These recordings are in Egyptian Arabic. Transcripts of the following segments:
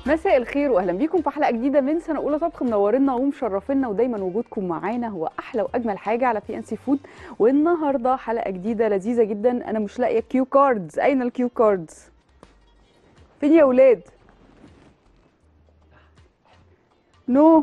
مساء الخير واهلا بيكم في حلقه جديده من سنه اولى طبخ منورنا ومشرفينا ودايما وجودكم معانا هو احلى واجمل حاجه على بي ان سي فود والنهارده حلقه جديده لذيذه جدا انا مش لاقيه كيو كاردز اين الكيو كاردز فين يا اولاد نو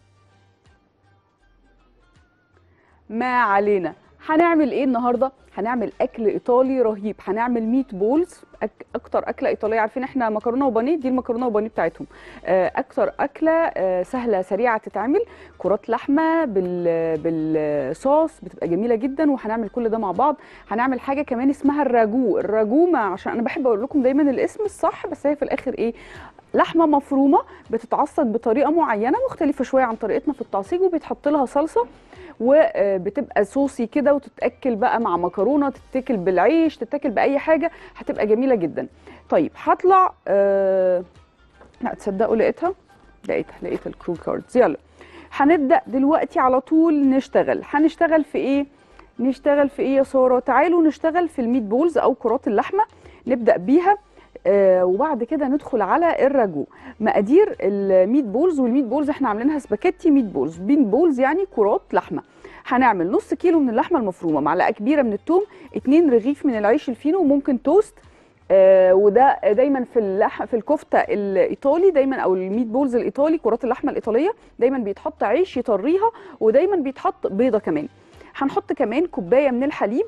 ما علينا هنعمل ايه النهارده هنعمل اكل ايطالي رهيب هنعمل ميت بولز أك اكتر اكله ايطاليه عارفين احنا مكرونه وبانيه دي المكرونه وبانيه بتاعتهم آه، اكتر اكله آه، سهله سريعه تتعمل كرات لحمه بال بالصوص بتبقى جميله جدا وهنعمل كل ده مع بعض هنعمل حاجه كمان اسمها الراجو الراجو ما عشان انا بحب اقول لكم دايما الاسم الصح بس هي في الاخر ايه لحمه مفرومه بتتعصج بطريقه معينه مختلفه شويه عن طريقتنا في التعصيج وبيتحط لها صلصه وبتبقى صوصي كده وتتاكل بقى مع مكرونه تتاكل بالعيش تتاكل باي حاجه هتبقى جميله جدا طيب هطلع أه... لا تصدقوا لقيتها لقيتها لقيت الكرو كاردز يلا هنبدا دلوقتي على طول نشتغل هنشتغل في ايه نشتغل في ايه يا ساره تعالوا نشتغل في الميت بولز او كرات اللحمه نبدا بيها آه وبعد كده ندخل على الراجو مقادير الميت بولز والميت بولز احنا عاملينها سباكيتي ميت بولز ميت بولز يعني كرات لحمه هنعمل نص كيلو من اللحمه المفرومه معلقه كبيره من الثوم اتنين رغيف من العيش الفينو وممكن توست آه وده دايما في اللح في الكفته الايطالي دايما او الميت بولز الايطالي كرات اللحمه الايطاليه دايما بيتحط عيش يطريها ودايما بيتحط بيضه كمان هنحط كمان كوبايه من الحليب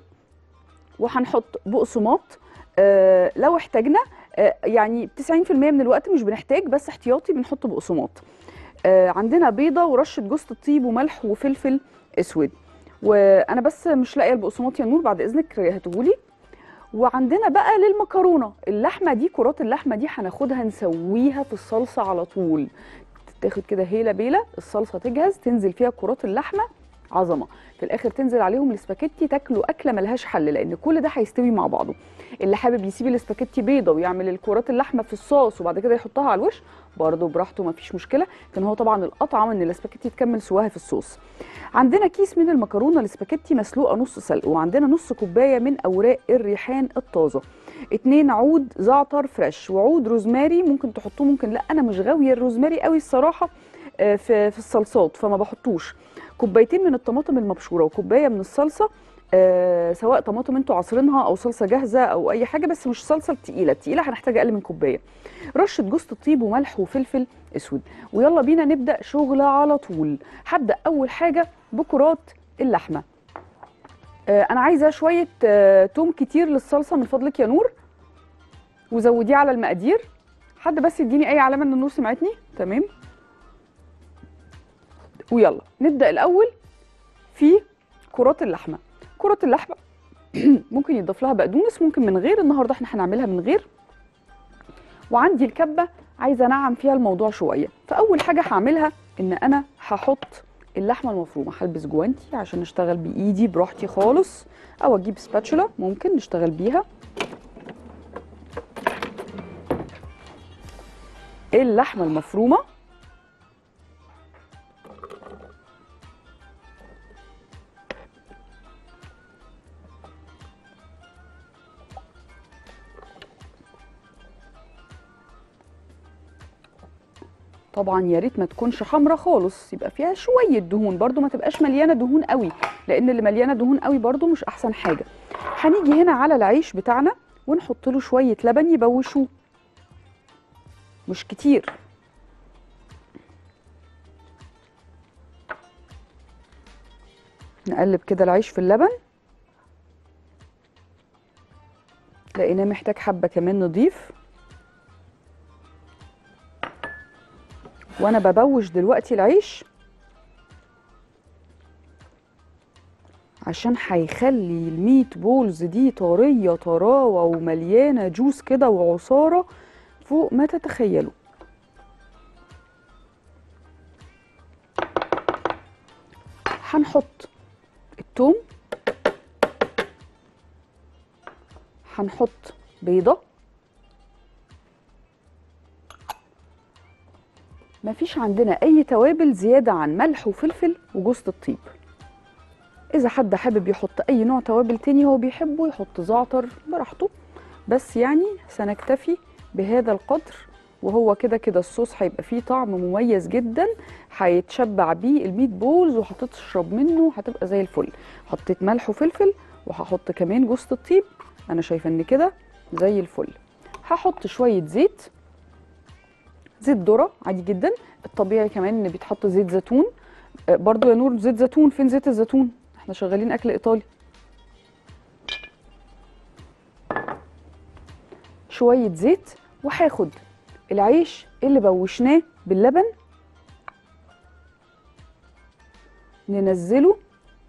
وهنحط بقسماط آه لو احتاجنا آه يعني 90% من الوقت مش بنحتاج بس احتياطي بنحط بقسماط آه عندنا بيضه ورشه جوز الطيب وملح وفلفل اسود وانا بس مش لاقيه البقسماط يا نور بعد اذنك هاتهولي وعندنا بقى للمكرونه اللحمه دي كرات اللحمه دي هناخدها نسويها في الصلصه على طول تاخد كده هيله بيله الصلصه تجهز تنزل فيها كرات اللحمه عظمه في الاخر تنزل عليهم الاسباجيتي تاكلوا اكله ملهاش حل لان كل ده هيستوي مع بعضه اللي حابب يسيب الاسباجيتي بيضه ويعمل الكرات اللحمه في الصوص وبعد كده يحطها على الوش برضه براحته مفيش مشكله لكن هو طبعا الاطعم ان الاسباجيتي تكمل سواها في الصوص عندنا كيس من المكرونه الاسباجيتي مسلوقه نص سلق وعندنا نص كوبايه من اوراق الريحان الطازه اتنين عود زعتر فريش وعود روزماري ممكن تحطوه ممكن لا انا مش غاويه الروزماري قوي الصراحه في في الصلصات فما بحطوش كوبايتين من الطماطم المبشوره وكوبايه من الصلصه آه سواء طماطم انتوا عصرينها او صلصه جاهزه او اي حاجه بس مش صلصه تقيله التقيله هنحتاج اقل من كوبايه رشه جوز الطيب وملح وفلفل اسود ويلا بينا نبدا شغل على طول هبدا اول حاجه بكرات اللحمه آه انا عايزه شويه آه توم كتير للصلصه من فضلك يا نور وزوديه على المقادير حد بس يديني اي علامه ان النور سمعتني تمام ويلا نبدا الاول في كرات اللحمه كرات اللحمه ممكن يضاف لها بقدونس ممكن من غير النهارده احنا هنعملها من غير وعندي الكبه عايزه انعم فيها الموضوع شويه فاول حاجه هعملها ان انا هحط اللحمه المفرومه هلبس جوانتي عشان اشتغل بايدي براحتي خالص او اجيب سباتشولا ممكن نشتغل بيها اللحمه المفرومه طبعا يا ريت ما تكونش حمرا خالص يبقى فيها شويه دهون برده ما تبقاش مليانه دهون قوي لان اللي مليانه دهون قوي برده مش احسن حاجه هنيجي هنا على العيش بتاعنا ونحط له شويه لبن يبوشوه مش كتير نقلب كده العيش في اللبن لقيناه محتاج حبه كمان نضيف وانا ببوش دلوقتي العيش عشان هيخلي الميت بولز دي طريه طراوه ومليانه جوس كده وعصاره فوق ما تتخيلوا هنحط الثوم هنحط بيضه مفيش عندنا اي توابل زياده عن ملح وفلفل وجوز الطيب اذا حد حابب يحط اي نوع توابل تاني هو بيحبه يحط زعتر براحته بس يعني سنكتفي بهذا القدر وهو كده كده الصوص هيبقى فيه طعم مميز جدا هيتشبع بيه الميت بولز وهتشرب منه هتبقى زي الفل حطيت ملح وفلفل وهحط كمان جوز الطيب انا شايفه ان كده زي الفل هحط شويه زيت زيت ذره عادي جدا الطبيعي كمان ان بيتحط زيت زيتون آه، برضو يا نور زيت زيتون فين زيت الزيتون احنا شغالين اكل ايطالي شويه زيت وهاخد العيش اللي بوشناه باللبن ننزله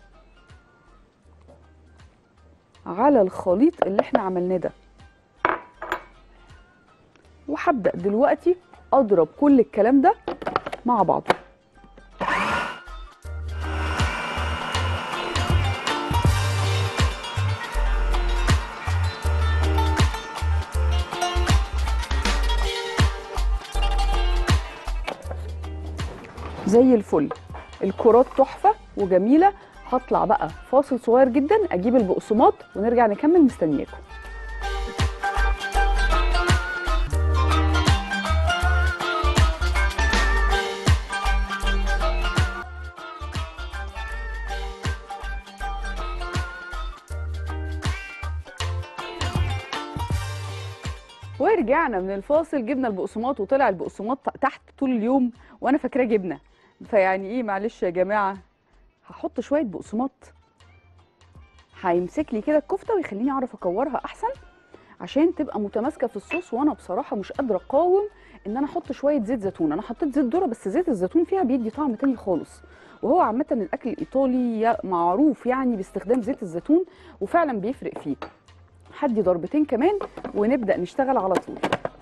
على الخليط اللي احنا عملناه ده وهبدأ دلوقتي اضرب كل الكلام ده مع بعضه زي الفل الكرات تحفه وجميله هطلع بقى فاصل صغير جدا اجيب البقسماط ونرجع نكمل مستنياكم ورجعنا من الفاصل جبنا البقسماط وطلع البقسماط تحت طول اليوم وانا فاكراه جبنه فيعني ايه معلش يا جماعه هحط شويه بقسماط هيمسك لي كده الكفته ويخليني اعرف اكورها احسن عشان تبقى متماسكه في الصوص وانا بصراحه مش قادره اقاوم ان انا احط شويه زيت زيتون انا حطيت زيت ذره بس زيت الزيتون فيها بيدي طعم تاني خالص وهو عامه الاكل الايطالي يا- معروف يعني باستخدام زيت الزيتون وفعلا بيفرق فيه هدي ضربتين كمان ونبدا نشتغل على طول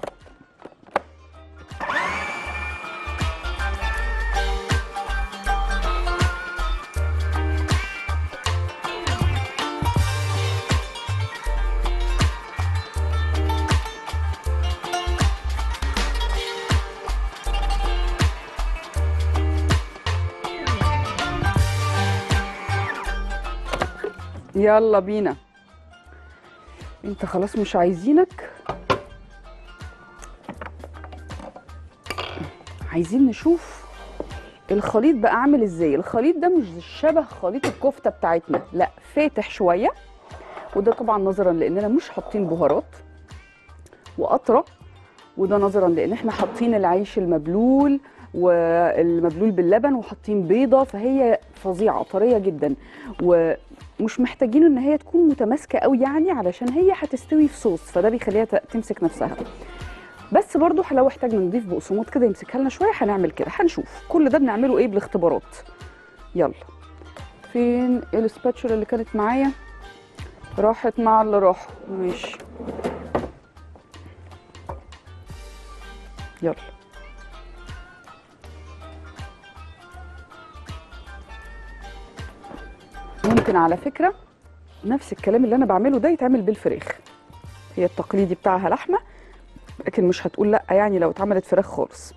يلا بينا انت خلاص مش عايزينك عايزين نشوف الخليط بقى عامل ازاي الخليط ده مش شبه خليط الكفته بتاعتنا لا فاتح شويه وده طبعا نظرا لاننا مش حاطين بهارات واطرى وده نظرا لان احنا حاطين العيش المبلول والمبلول باللبن وحاطين بيضه فهي فظيعه طريه جدا ومش محتاجين ان هي تكون متماسكه قوي يعني علشان هي هتستوي في صوص فده بيخليها ت- تمسك نفسها بس برضو لو احتاجنا نضيف بقسماط كده يمسكها لنا شويه هنعمل كده هنشوف كل ده بنعمله ايه بالاختبارات يلا فين السباتشولا اللي كانت معايا راحت مع اللي راحوا ماشي يلا ممكن على فكرة نفس الكلام اللي أنا بعمله ده يتعمل بالفراخ هي التقليدي بتاعها لحمة لكن مش هتقول لأ يعني لو اتعملت فراخ خالص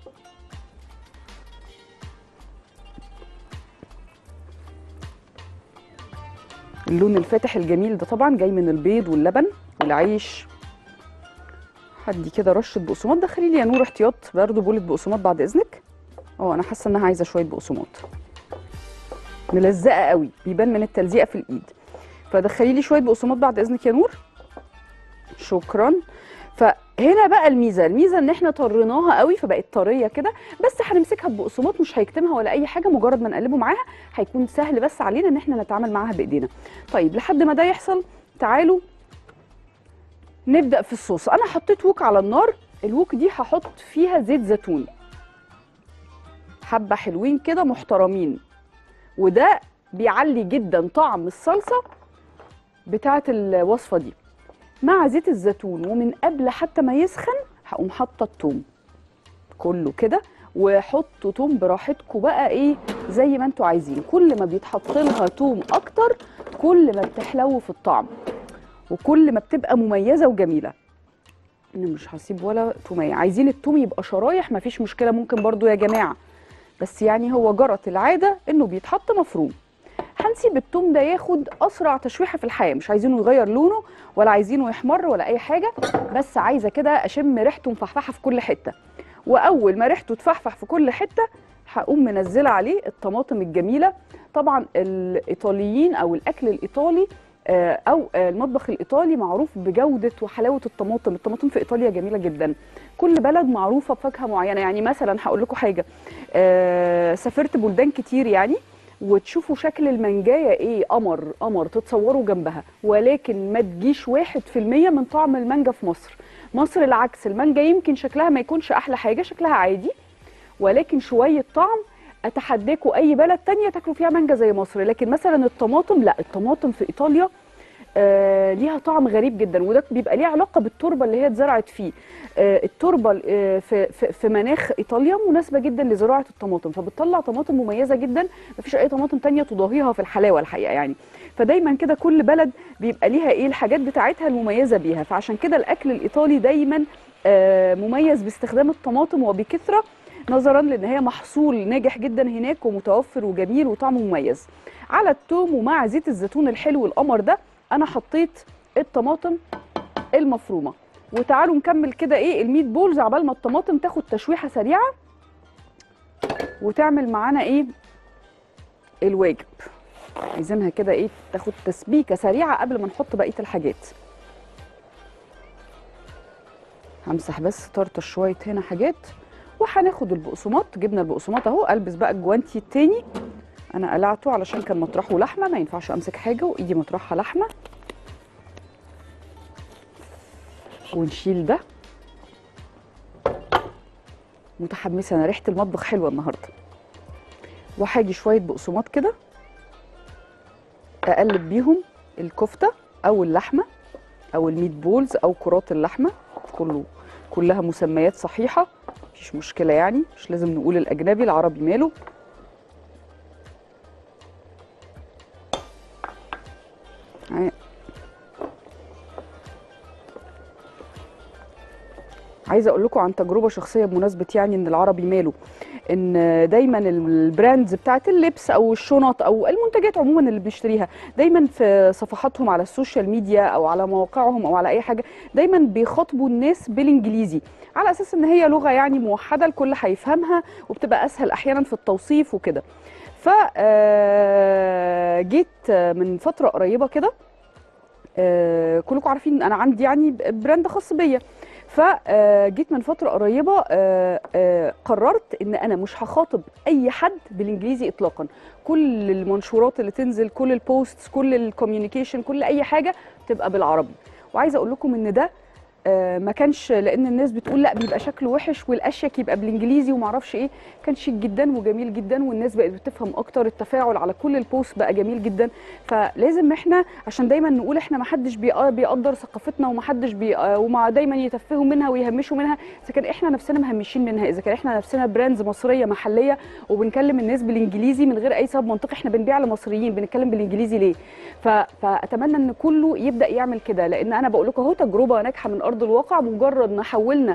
اللون الفاتح الجميل ده طبعا جاي من البيض واللبن والعيش هدي كده رشه بقسماط دخلي لي يا نور احتياط برضه بولة بقسماط بعد اذنك اه انا حاسه انها عايزه شويه بقسماط ملزقه قوي بيبان من التلزيقه في الايد فدخلي لي شويه بقسماط بعد اذنك يا نور شكرا فهنا بقى الميزه الميزه ان احنا طريناها قوي فبقت طريه كده بس هنمسكها ببقسماط مش هيكتمها ولا اي حاجه مجرد ما نقلبه معاها هيكون سهل بس علينا ان احنا نتعامل معاها بايدينا طيب لحد ما ده يحصل تعالوا نبدا في الصوص انا حطيت ووك على النار الووك دي هحط فيها زيت زيتون حبه حلوين كده محترمين وده بيعلي جدا طعم الصلصه بتاعه الوصفه دي مع زيت الزيتون ومن قبل حتى ما يسخن هقوم حاطه التوم كله كده وحطوا توم براحتكم بقى ايه زي ما انتوا عايزين كل ما بيتحط لها توم اكتر كل ما بتحلو في الطعم وكل ما بتبقى مميزه وجميله انا مش هسيب ولا توميه عايزين التوم يبقى شرايح مفيش مشكله ممكن برضو يا جماعه بس يعني هو جرت العاده انه بيتحط مفروم هنسيب التوم ده ياخد اسرع تشويحه في الحياه مش عايزينه يغير لونه ولا عايزينه يحمر ولا اي حاجه بس عايزه كده اشم ريحته مفحفحه في كل حته واول ما ريحته تفحفح في كل حته هقوم منزله عليه الطماطم الجميله طبعا الايطاليين او الاكل الايطالي آه، او آه، المطبخ الايطالي معروف بجوده وحلاوه الطماطم الطماطم في ايطاليا جميله جدا كل بلد معروفه بفاكهه معينه يعني مثلا هقول لكم حاجه آه، سافرت بلدان كتير يعني وتشوفوا شكل المانجايه ايه قمر قمر تتصوروا جنبها ولكن ما تجيش واحد في المية من طعم المانجا في مصر مصر العكس المانجا يمكن شكلها ما يكونش احلى حاجه شكلها عادي ولكن شويه طعم اتحداكوا اي بلد تانية تاكلوا فيها مانجا زي مصر لكن مثلا الطماطم لا الطماطم في ايطاليا آه ليها طعم غريب جدا وده بيبقى ليه علاقه بالتربه اللي هي اتزرعت فيه آه التربه آه في, في, في مناخ ايطاليا مناسبه جدا لزراعه الطماطم فبتطلع طماطم مميزه جدا مفيش اي طماطم تانية تضاهيها في الحلاوه الحقيقه يعني فدايما كده كل بلد بيبقى ليها ايه الحاجات بتاعتها المميزه بيها فعشان كده الاكل الايطالي دايما آه مميز باستخدام الطماطم وبكثره نظرا لان هي محصول ناجح جدا هناك ومتوفر وجميل وطعمه مميز على التوم ومع زيت الزيتون الحلو القمر ده انا حطيت الطماطم المفرومه وتعالوا نكمل كده ايه الميت بولز عبال ما الطماطم تاخد تشويحه سريعه وتعمل معانا ايه الواجب عايزينها كده ايه تاخد تسبيكه سريعه قبل ما نحط بقيه الحاجات همسح بس طرطش شويه هنا حاجات وهناخد البقسماط جبنا البقسماط اهو البس بقى الجوانتي التاني انا قلعته علشان كان مطرحه لحمه ما ينفعش امسك حاجه وايدي مطرحها لحمه ونشيل ده متحمسه انا ريحه المطبخ حلوه النهارده وهاجي شويه بقسماط كده اقلب بيهم الكفته او اللحمه او الميت بولز او كرات اللحمه كله كلها مسميات صحيحه مفيش مشكله يعني مش لازم نقول الاجنبي العربي ماله عايزه اقول لكم عن تجربه شخصيه بمناسبه يعني ان العربي ماله ان دايما البراندز بتاعت اللبس او الشنط او المنتجات عموما اللي بنشتريها دايما في صفحاتهم على السوشيال ميديا او على مواقعهم او على اي حاجه دايما بيخاطبوا الناس بالانجليزي على اساس ان هي لغه يعني موحده الكل هيفهمها وبتبقى اسهل احيانا في التوصيف وكده ف جيت من فتره قريبه كده كلكم عارفين انا عندي يعني براند خاص بيا فجيت من فتره قريبه قررت ان انا مش هخاطب اي حد بالانجليزي اطلاقا كل المنشورات اللي تنزل كل البوستس كل الكوميونيكيشن كل اي حاجه تبقى بالعربي وعايزه اقول لكم ان ده ما كانش لان الناس بتقول لا بيبقى شكله وحش والاشيك يبقى بالانجليزي وما اعرفش ايه كان شيك جدا وجميل جدا والناس بقت بتفهم اكتر التفاعل على كل البوست بقى جميل جدا فلازم احنا عشان دايما نقول احنا ما حدش بيقدر ثقافتنا وما حدش بي وما دايما يتفهوا منها ويهمشوا منها اذا كان احنا نفسنا مهمشين منها اذا كان احنا نفسنا براندز مصريه محليه وبنكلم الناس بالانجليزي من غير اي سبب منطقي احنا بنبيع لمصريين بنتكلم بالانجليزي ليه فاتمنى ان كله يبدا يعمل كده لان انا بقول لكم اهو تجربه ناجحه من ارض الواقع مجرد ما حولنا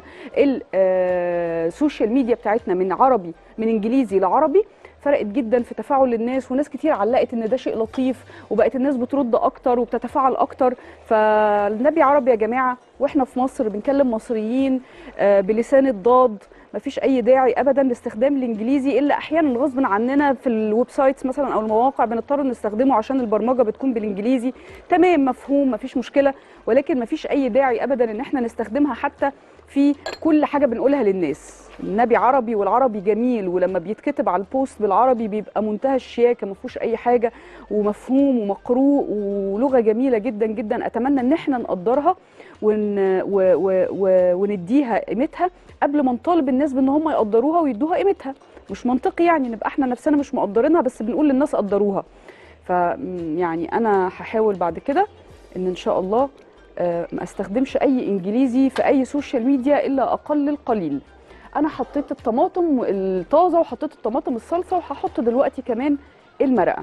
السوشيال ميديا بتاعتنا من عربي من انجليزي لعربي فرقت جدا في تفاعل الناس وناس كتير علقت ان ده شيء لطيف وبقت الناس بترد اكتر وبتتفاعل اكتر فالنبي عربي يا جماعه واحنا في مصر بنكلم مصريين بلسان الضاد مفيش اي داعي ابدا لاستخدام الانجليزي الا احيانا غصب عننا في الويب سايتس مثلا او المواقع بنضطر نستخدمه عشان البرمجه بتكون بالانجليزي تمام مفهوم مفيش مشكله ولكن مفيش اي داعي ابدا ان احنا نستخدمها حتى في كل حاجه بنقولها للناس النبي عربي والعربي جميل ولما بيتكتب على البوست بالعربي بيبقى منتهى الشياكه ما فيهوش اي حاجه ومفهوم ومقروء ولغه جميله جدا جدا اتمنى ان احنا نقدرها ون و و و ونديها قيمتها قبل ما نطالب الناس بان هم يقدروها ويدوها قيمتها مش منطقي يعني نبقى احنا نفسنا مش مقدرينها بس بنقول للناس قدروها ف يعني انا هحاول بعد كده ان ان شاء الله ما استخدمش اي انجليزي في اي سوشيال ميديا الا اقل القليل انا حطيت الطماطم الطازه وحطيت الطماطم الصلصه وهحط دلوقتي كمان المرقه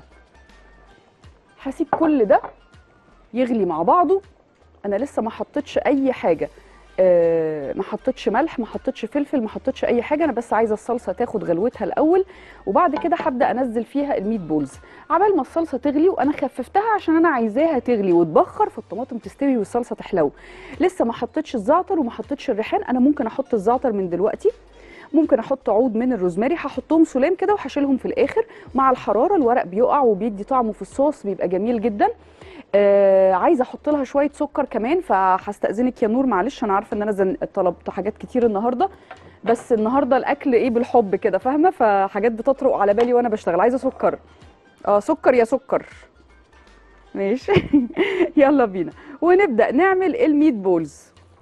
هسيب كل ده يغلي مع بعضه انا لسه ما حطيتش اي حاجه آه، ما حطيتش ملح ما حطيتش فلفل ما حطيتش اي حاجه انا بس عايزه الصلصه تاخد غلوتها الاول وبعد كده هبدا انزل فيها الميت بولز عبال ما الصلصه تغلي وانا خففتها عشان انا عايزاها تغلي وتبخر فالطماطم تستوي والصلصه تحلو لسه ما حطيتش الزعتر وما حطيتش الريحان انا ممكن احط الزعتر من دلوقتي ممكن احط عود من الروزماري هحطهم سلام كده وهشيلهم في الاخر مع الحراره الورق بيقع وبيدي طعمه في الصوص بيبقى جميل جدا آه عايزه احط لها شويه سكر كمان فهستاذنك يا نور معلش انا عارفه ان انا زن... طلبت حاجات كتير النهارده بس النهارده الاكل ايه بالحب كده فاهمه فحاجات بتطرق على بالي وانا بشتغل عايزه سكر اه سكر يا سكر ماشي يلا بينا ونبدا نعمل الميت بولز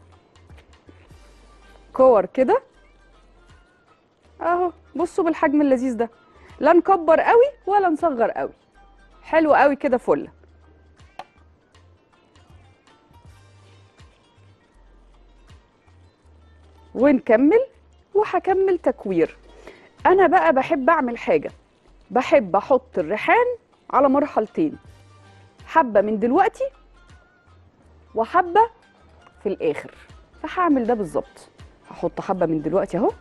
كور كده اهو بصوا بالحجم اللذيذ ده لا نكبر قوي ولا نصغر قوي حلو قوي كده فله ونكمل وهكمل تكوير انا بقى بحب اعمل حاجه بحب احط الريحان على مرحلتين حبه من دلوقتي وحبه في الاخر فهعمل ده بالظبط هحط حبه من دلوقتي اهو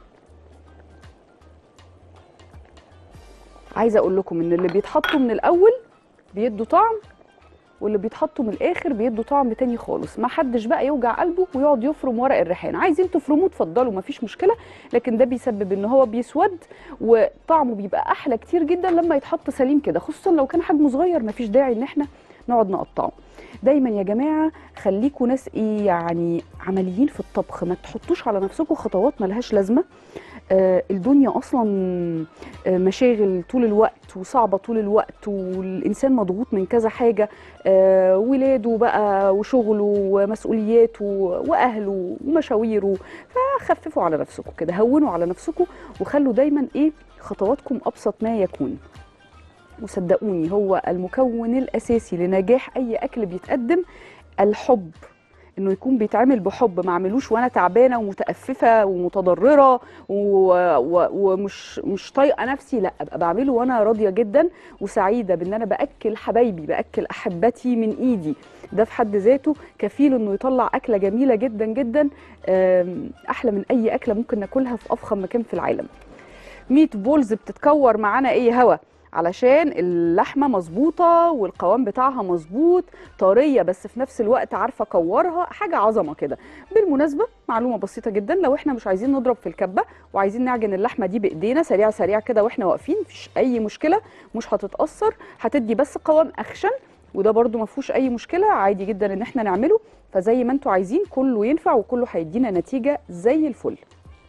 عايزه اقول لكم ان اللي بيتحطوا من الاول بيدوا طعم واللي بيتحطوا من الاخر بيدوا طعم تاني خالص ما حدش بقى يوجع قلبه ويقعد يفرم ورق الريحان عايزين تفرموه اتفضلوا مفيش مشكله لكن ده بيسبب ان هو بيسود وطعمه بيبقى احلى كتير جدا لما يتحط سليم كده خصوصا لو كان حجمه صغير مفيش داعي ان احنا نقعد نقطعه دايما يا جماعه خليكوا ناس ايه يعني عمليين في الطبخ ما تحطوش على نفسكم خطوات ملهاش لازمه آه، الدنيا اصلا آه، مشاغل طول الوقت وصعبه طول الوقت والانسان مضغوط من كذا حاجه آه، ولاده بقى وشغله ومسؤولياته واهله ومشاويره فخففوا على نفسكم كده هونوا على نفسكم وخلوا دايما ايه خطواتكم ابسط ما يكون وصدقوني هو المكون الاساسي لنجاح اي اكل بيتقدم الحب انه يكون بيتعمل بحب ما اعملوش وانا تعبانه ومتأففه ومتضرره و... و... ومش مش طايقه نفسي لا ابقى بعمله وانا راضيه جدا وسعيده بان انا باكل حبايبي باكل احبتي من ايدي ده في حد ذاته كفيل انه يطلع اكله جميله جدا جدا آم، احلى من اي اكله ممكن ناكلها في افخم مكان في العالم ميت بولز بتتكور معانا ايه هوا علشان اللحمه مظبوطه والقوام بتاعها مظبوط طريه بس في نفس الوقت عارفه اكورها حاجه عظمه كده بالمناسبه معلومه بسيطه جدا لو احنا مش عايزين نضرب في الكبه وعايزين نعجن اللحمه دي بايدينا سريع سريع كده واحنا واقفين مفيش اي مشكله مش هتتاثر هتدي بس قوام اخشن وده برده ما فيهوش اي مشكله عادي جدا ان احنا نعمله فزي ما انتوا عايزين كله ينفع وكله هيدينا نتيجه زي الفل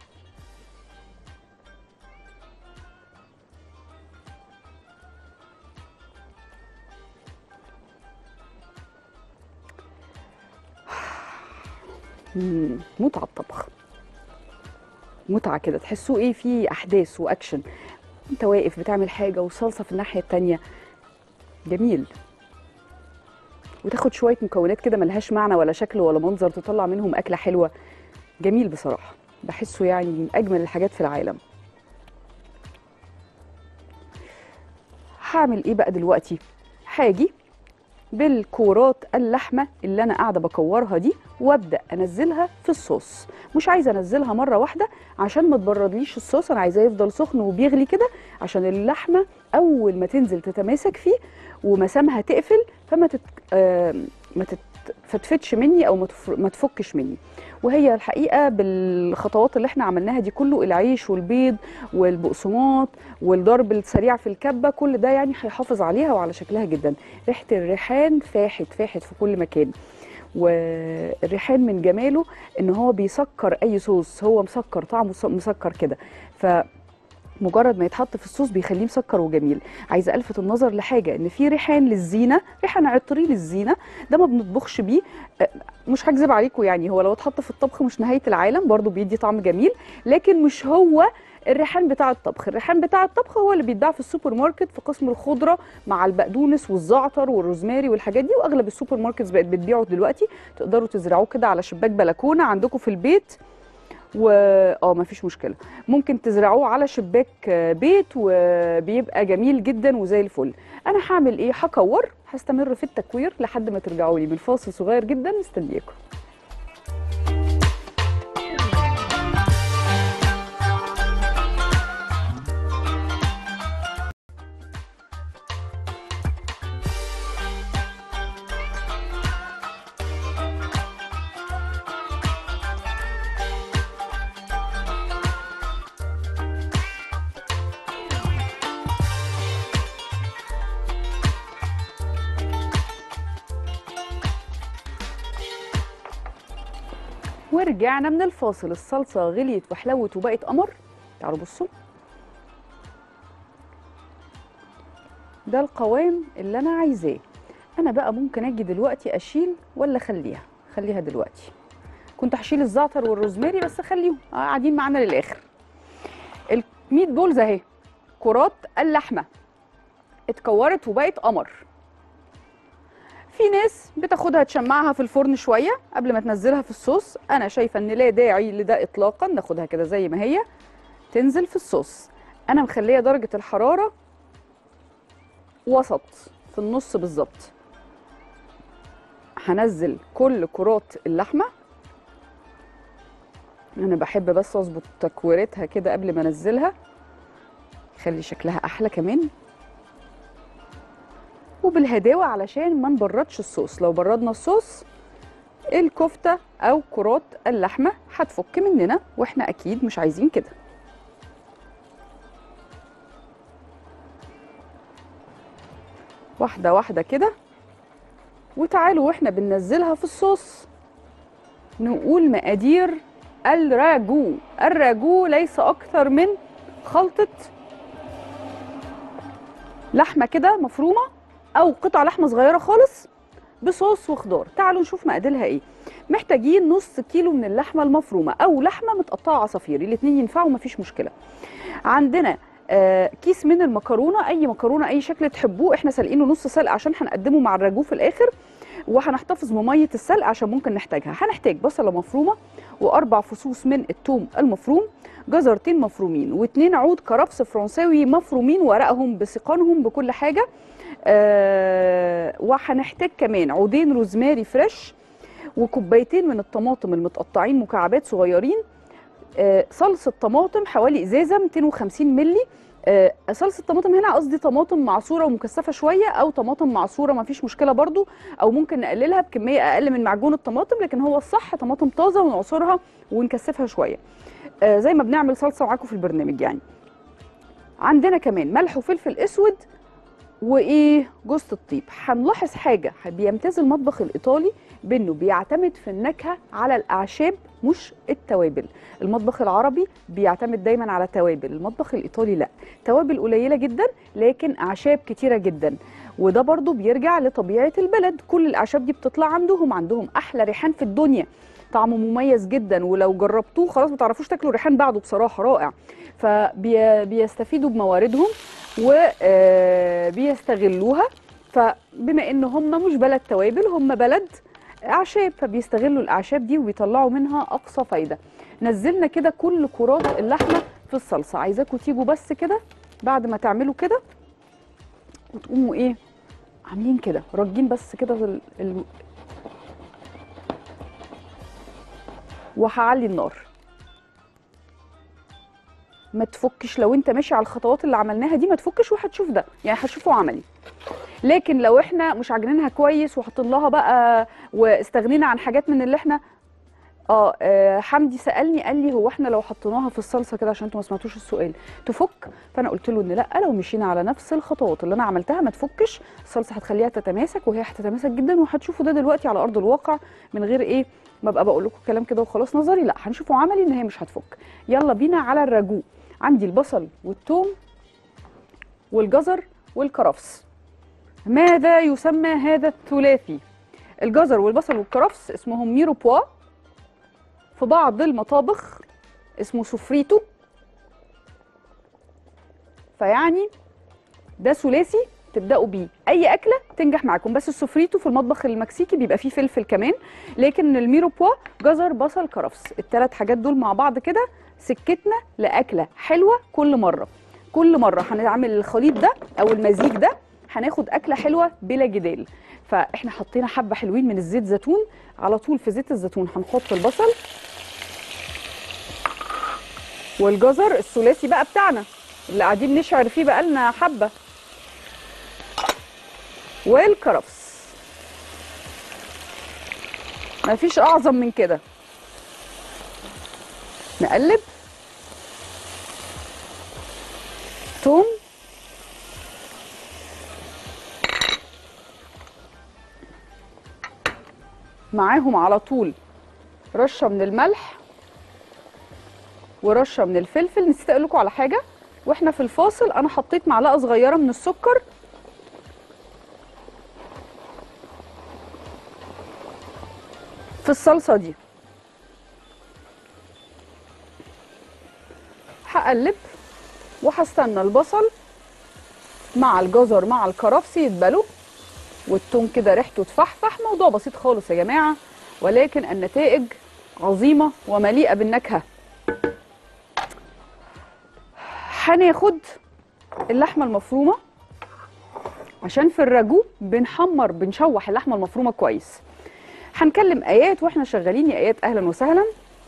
مم، متعة الطبخ متعة كده تحسوا ايه في احداث واكشن انت واقف بتعمل حاجة وصلصة في الناحية التانية جميل وتاخد شوية مكونات كده ملهاش معنى ولا شكل ولا منظر تطلع منهم أكلة حلوة جميل بصراحة بحسه يعني من أجمل الحاجات في العالم هعمل ايه بقى دلوقتي هاجي بالكورات اللحمه اللي انا قاعده بكورها دي وابدا انزلها في الصوص مش عايزه انزلها مره واحده عشان ما تبردليش الصوص انا عايزاه يفضل سخن وبيغلي كده عشان اللحمه اول ما تنزل تتماسك فيه ومسامها تقفل فما تت... آه ما تتفتفتش مني او ما, تف... ما تفكش مني وهي الحقيقه بالخطوات اللي احنا عملناها دي كله العيش والبيض والبقسماط والضرب السريع في الكبه كل ده يعني هيحافظ عليها وعلى شكلها جدا ريحه الريحان فاحت فاحت في كل مكان والريحان من جماله ان هو بيسكر اي صوص هو مسكر طعمه مسكر كده ف مجرد ما يتحط في الصوص بيخليه مسكر وجميل عايزه الفت النظر لحاجه ان في ريحان للزينه ريحان عطري للزينه ده ما بنطبخش بيه مش هكذب عليكم يعني هو لو اتحط في الطبخ مش نهايه العالم برضو بيدي طعم جميل لكن مش هو الريحان بتاع الطبخ الريحان بتاع الطبخ هو اللي بيتباع في السوبر ماركت في قسم الخضره مع البقدونس والزعتر والروزماري والحاجات دي واغلب السوبر ماركتس بقت بتبيعه دلوقتي تقدروا تزرعوه كده على شباك بلكونه عندكم في البيت و اه مفيش مشكله ممكن تزرعوه على شباك بيت وبيبقى جميل جدا وزي الفل انا هعمل ايه هكور هستمر في التكوير لحد ما ترجعوا لي بالفاصل صغير جدا مستنياكم ورجعنا من الفاصل الصلصه غليت وحلوت وبقت قمر تعالوا بصوا ده القوام اللي انا عايزاه انا بقى ممكن اجي دلوقتي اشيل ولا اخليها خليها دلوقتي كنت هشيل الزعتر والروزماري بس خليهم آه، قاعدين معانا للاخر الميت بولز اهي كرات اللحمه اتكورت وبقت قمر في ناس بتاخدها تشمعها في الفرن شويه قبل ما تنزلها في الصوص انا شايفه ان لا داعي لده اطلاقا ناخدها كده زي ما هي تنزل في الصوص انا مخليه درجه الحراره وسط في النص بالظبط هنزل كل كرات اللحمه انا بحب بس اظبط تكويرتها كده قبل ما انزلها يخلي شكلها احلى كمان وبالهداوه علشان ما نبردش الصوص لو بردنا الصوص الكفته او كرات اللحمه هتفك مننا واحنا اكيد مش عايزين كده واحده واحده كده وتعالوا واحنا بننزلها في الصوص نقول مقادير الراجو الراجو ليس اكثر من خلطه لحمه كده مفرومه او قطع لحمه صغيره خالص بصوص وخضار تعالوا نشوف مقاديرها ايه محتاجين نص كيلو من اللحمه المفرومه او لحمه متقطعه عصافير الاثنين ينفعوا مفيش مشكله عندنا آه كيس من المكرونه اي مكرونه اي شكل تحبوه احنا سالقينه نص سلق عشان هنقدمه مع الراجو في الاخر وهنحتفظ بميه السلق عشان ممكن نحتاجها هنحتاج بصله مفرومه واربع فصوص من الثوم المفروم جزرتين مفرومين واثنين عود كرفس فرنساوي مفرومين ورقهم بسقانهم بكل حاجه آه وهنحتاج كمان عودين روزماري فريش وكوبايتين من الطماطم المتقطعين مكعبات صغيرين آه صلصه طماطم حوالي ازازه 250 مللي آه صلصه الطماطم هنا قصدي طماطم معصوره ومكثفه شويه او طماطم معصوره ما فيش مشكله برضو او ممكن نقللها بكميه اقل من معجون الطماطم لكن هو الصح طماطم طازه ونعصرها ونكثفها شويه آه زي ما بنعمل صلصه معاكم في البرنامج يعني عندنا كمان ملح وفلفل اسود وايه جوز الطيب هنلاحظ حاجه بيمتاز المطبخ الايطالي بانه بيعتمد في النكهه على الاعشاب مش التوابل المطبخ العربي بيعتمد دايما على توابل المطبخ الايطالي لا توابل قليله جدا لكن اعشاب كتيره جدا وده برضو بيرجع لطبيعه البلد كل الاعشاب دي بتطلع عندهم عندهم احلى ريحان في الدنيا طعمه مميز جدا ولو جربتوه خلاص ما تعرفوش تاكلوا ريحان بعده بصراحه رائع فبيستفيدوا بمواردهم وبيستغلوها فبما ان هم مش بلد توابل هم بلد اعشاب فبيستغلوا الاعشاب دي وبيطلعوا منها اقصى فايده نزلنا كده كل كرات اللحمه في الصلصه عايزاكم تيجوا بس كده بعد ما تعملوا كده وتقوموا ايه عاملين كده راجين بس كده ال... ال... وهعلي النار ما تفكش لو انت ماشي على الخطوات اللي عملناها دي ما تفكش وهتشوف ده يعني هتشوفه عملي لكن لو احنا مش عاجنينها كويس وحاطين لها بقى واستغنينا عن حاجات من اللي احنا اه, آه حمدي سالني قال لي هو احنا لو حطيناها في الصلصه كده عشان انتوا ما سمعتوش السؤال تفك فانا قلت له ان لا لو مشينا على نفس الخطوات اللي انا عملتها ما تفكش الصلصه هتخليها تتماسك وهي هتتماسك جدا وهتشوفوا ده دلوقتي على ارض الواقع من غير ايه ما ابقى بقول لكم كلام كده وخلاص نظري لا هنشوفه عملي ان هي مش هتفك يلا بينا على الراجو عندي البصل والثوم والجزر والكرفس ماذا يسمى هذا الثلاثي الجزر والبصل والكرفس اسمهم ميرو بوا في بعض المطابخ اسمه سوفريتو فيعني ده ثلاثي تبداوا بيه اي اكله تنجح معاكم بس السوفريتو في المطبخ المكسيكي بيبقى فيه فلفل كمان لكن الميرو بوا جزر بصل كرفس الثلاث حاجات دول مع بعض كده سكتنا لاكله حلوه كل مره كل مره هنعمل الخليط ده او المزيج ده هناخد اكله حلوه بلا جدال فاحنا حطينا حبه حلوين من الزيت زيتون على طول في زيت الزيتون هنحط البصل والجزر الثلاثي بقى بتاعنا اللي قاعدين نشعر فيه بقالنا حبه والكرفس مفيش اعظم من كده نقلب توم معاهم على طول رشه من الملح ورشه من الفلفل نسيت اقول لكم على حاجه واحنا في الفاصل انا حطيت معلقه صغيره من السكر في الصلصه دي هقلب وهستنى البصل مع الجزر مع الكرفس يتبلوا والثوم كده ريحته تفحفح موضوع بسيط خالص يا جماعه ولكن النتائج عظيمه ومليئه بالنكهه هناخد اللحمه المفرومه عشان في الراجو بنحمر بنشوح اللحمه المفرومه كويس هنكلم ايات واحنا شغالين يا ايات اهلا وسهلا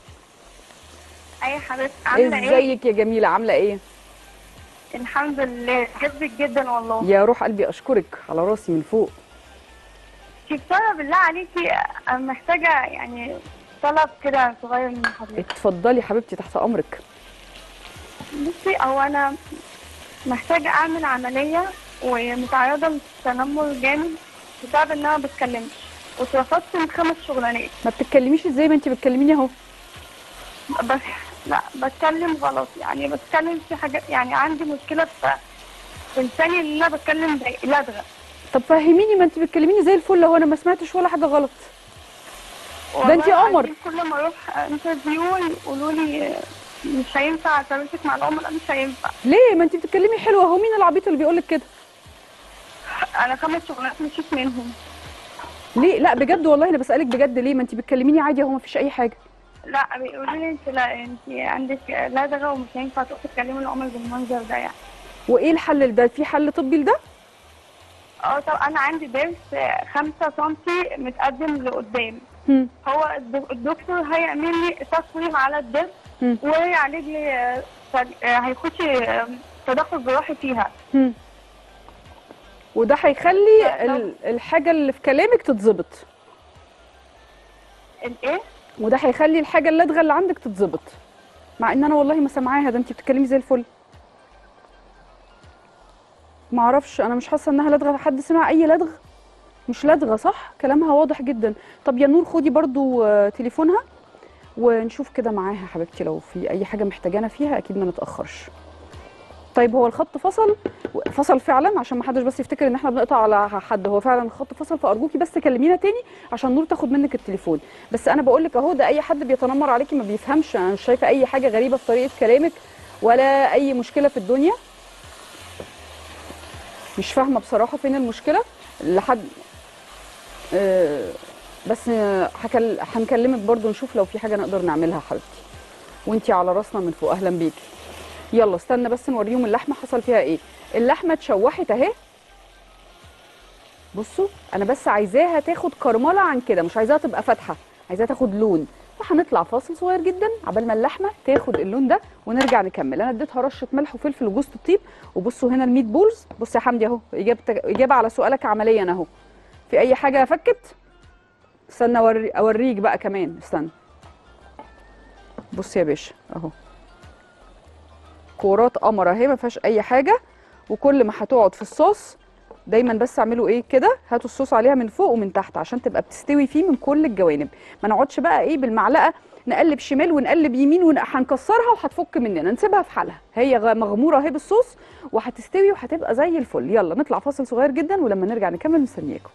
اي حبيبتي عامله ايه ازيك يا جميله عامله ايه الحمد لله بحبك جدا والله يا روح قلبي اشكرك على راسي من فوق شفتها بالله عليكي أنا محتاجه يعني طلب كده صغير من حضرتك اتفضلي حبيبتي تحت امرك بصي هو انا محتاجه اعمل عمليه ومتعرضه للتنمر جامد بسبب ان انا ما بتكلمش واترفضت من خمس شغلانات ما بتتكلميش ازاي ما انت بتكلميني اهو بس لا بتكلم غلط يعني بتكلم في حاجات يعني عندي مشكله في في لساني ان انا بتكلم زي لدغه طب فهميني ما انت بتكلميني زي الفل اهو انا ما سمعتش ولا حاجه غلط ده انتي والله قمر. عايزين كل ما اروح انترفيو يقولوا لي مش هينفع تمسك مع العملاء مش هينفع ليه ما انت بتتكلمي حلو اهو مين العبيط اللي بيقول لك كده انا خمس شغلات مشيت منهم ليه لا بجد والله انا بسالك بجد ليه ما انت بتكلميني عادي اهو ما فيش اي حاجه لا بيقولوا لي انت لا انت عندك لدغه ومش هينفع تروحي تكلمي العملاء بالمنظر ده يعني وايه الحل لده في حل طبي لده اه طب انا عندي ضرس خمسة سنتي متقدم لقدام هم. هو الد- الدكتور هيعمل لي تصوير على الضرس هم. ويعالج لي آه، تج- آه، هيخش آه، تدخل جراحي فيها هم. وده هيخلي لا، لا. ال- الحاجه اللي في كلامك تتظبط الايه؟ وده هيخلي الحاجه اللدغه اللي عندك تتظبط مع ان انا والله ما سامعاها ده انت بتتكلمي زي الفل ما اعرفش انا مش حاسه انها لدغه حد سمع اي لدغ مش لدغه صح كلامها واضح جدا طب يا نور خدي برضو آه، تليفونها ونشوف كده معاها حبيبتي لو في اي حاجه محتاجانا فيها اكيد ما نتاخرش طيب هو الخط فصل فصل فعلا عشان ما حدش بس يفتكر ان احنا بنقطع على حد هو فعلا الخط فصل فارجوكي بس كلمينا تاني عشان نور تاخد منك التليفون بس انا بقول لك اهو ده اي حد بيتنمر عليكي ما بيفهمش انا مش شايفه اي حاجه غريبه في طريقه كلامك ولا اي مشكله في الدنيا مش فاهمه بصراحه فين المشكله لحد آه، بس آه، هكل... هنكلمك برضو نشوف لو في حاجه نقدر نعملها حبيبتي وانتي على راسنا من فوق اهلا بيكي يلا استنى بس نوريهم اللحمه حصل فيها ايه اللحمه اتشوحت اهي بصوا انا بس عايزاها تاخد كرمله عن كده مش عايزاها تبقى فاتحه عايزاها تاخد لون وهنطلع فاصل صغير جدا عبال ما اللحمه تاخد اللون ده ونرجع نكمل انا اديتها رشه ملح وفلفل وجوز الطيب وبصوا هنا الميت بولز بص يا حمدي اهو اجابتك اجابه على سؤالك عمليا اهو في اي حاجه فكت استنى أوري اوريك بقى كمان استنى بص يا باشا اهو كورات قمر اهي ما فيهاش اي حاجه وكل ما هتقعد في الصوص دايما بس اعملوا ايه كده هاتوا الصوص عليها من فوق ومن تحت عشان تبقى بتستوي فيه من كل الجوانب ما نقعدش بقى ايه بالمعلقه نقلب شمال ونقلب يمين وهنكسرها وهتفك مننا نسيبها في حالها هي غ- مغموره اهي بالصوص وهتستوي وهتبقى زي الفل يلا نطلع فاصل صغير جدا ولما نرجع نكمل مستنياكم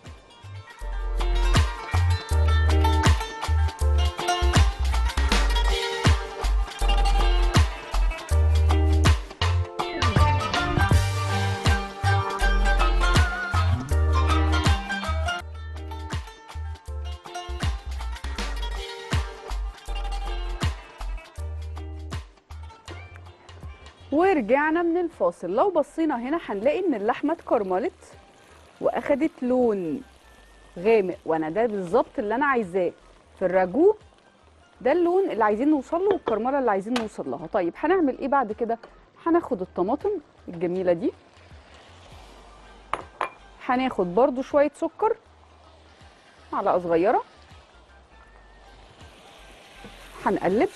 ورجعنا من الفاصل لو بصينا هنا هنلاقي ان اللحمه اتكرملت واخدت لون غامق وانا ده بالظبط اللي انا عايزاه في الراجو ده اللون اللي عايزين نوصل له والكرمله اللي عايزين نوصل لها طيب هنعمل ايه بعد كده هناخد الطماطم الجميله دي هناخد برضو شويه سكر معلقه صغيره هنقلب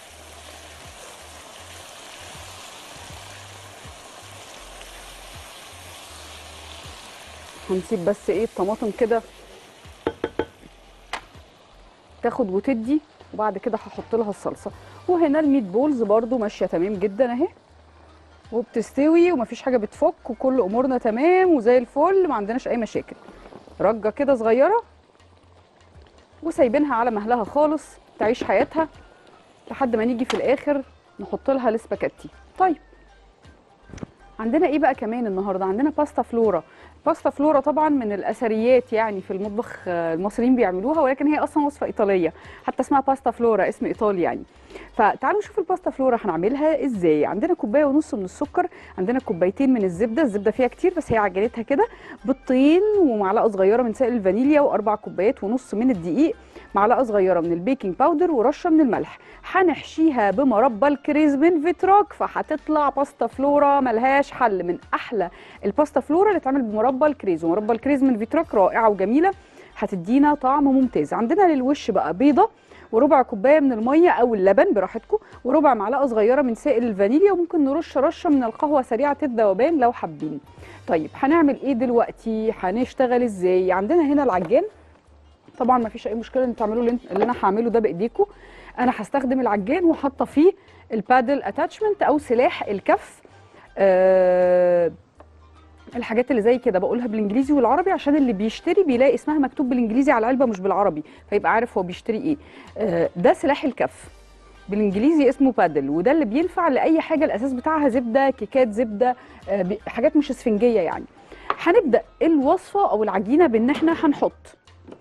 هنسيب بس ايه الطماطم كده تاخد وتدي وبعد كده هحط لها الصلصه وهنا الميت بولز برده ماشيه تمام جدا اهي وبتستوي ومفيش حاجه بتفك وكل امورنا تمام وزي الفل ما عندناش اي مشاكل رجه كده صغيره وسايبينها على مهلها خالص تعيش حياتها لحد ما نيجي في الاخر نحط لها الاسباجيتي طيب عندنا ايه بقى كمان النهارده عندنا باستا فلورا باستا فلورا طبعا من الاثريات يعني في المطبخ آه، المصريين بيعملوها ولكن هي اصلا وصفه ايطاليه حتى اسمها باستا فلورا اسم ايطالي يعني فتعالوا نشوف الباستا فلورا هنعملها ازاي عندنا كوبايه ونص من السكر عندنا كوبايتين من الزبده الزبده فيها كتير بس هي عجنتها كده بيضتين ومعلقه صغيره من سائل الفانيليا واربع كوبايات ونص من الدقيق معلقه صغيره من البيكنج باودر ورشه من الملح هنحشيها بمربى الكريز من فيتراك فهتطلع باستا فلورا ملهاش حل من احلى الباستا فلورا اللي اتعمل بمربى الكريز ومربى الكريز من فيتراك رائعه وجميله هتدينا طعم ممتاز عندنا للوش بقى بيضه وربع كوبايه من الميه او اللبن براحتكم وربع معلقه صغيره من سائل الفانيليا وممكن نرش رشه من القهوه سريعه الذوبان لو حابين طيب هنعمل ايه دلوقتي هنشتغل ازاي عندنا هنا العجان طبعا ما فيش اي مشكله ان تعملوا اللي انت- اللي انا هعمله ده بايديكم انا هستخدم العجان وحاطه فيه البادل اتاتشمنت او سلاح الكف أه الحاجات اللي زي كده بقولها بالانجليزي والعربي عشان اللي بيشتري بيلاقي اسمها مكتوب بالانجليزي على العلبه مش بالعربي فيبقى عارف هو بيشتري ايه أه ده سلاح الكف بالانجليزي اسمه بادل وده اللي بينفع لاي حاجه الاساس بتاعها زبده كيكات زبده أه بي- حاجات مش اسفنجيه يعني هنبدا الوصفه او العجينه بان احنا هنحط